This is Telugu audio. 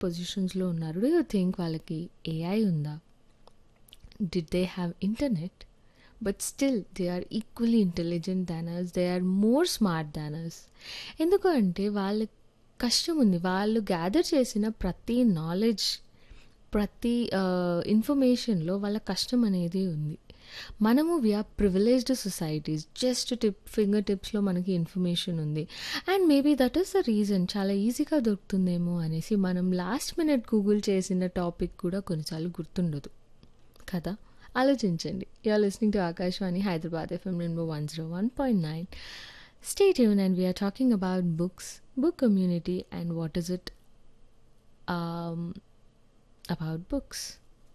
పొజిషన్స్‌లో ఉన్నారు. డూ యూ థింక్ వాళ్ళకి ఏఐ ఉందా? Did they have internet? But still they are equally intelligent than us. They are more smart than us. ఎందుకు అంటే వాళ్ళకి కష్టం ఉంది. వాళ్ళు గ్యాదర్ చేసిన ప్రతి నాలెడ్జ్, ప్రతి ఆహ్, ఇన్ఫర్మేషన్‌లో వాళ్ళ కష్టం అనేది ఉంది. మనము we are privileged societies. Just tip finger టిప్స్‌లో మనకి ఇన్ఫర్మేషన్ ఉంది. And maybe that is the reason చాలా ఈజీగా దొరుకుతుందేమో అనేసి మనం లాస్ట్ మినిట్ గూగుల్ చేసిన టాపిక్ కూడా కొన్నిసార్లు గుర్తుండదు. కదా! ఆలోచించండి. You are listening to Akashvani Hyderabad FM rainbow 101.9. Stay tuned and we are talking about books, book community and what is it um, about books.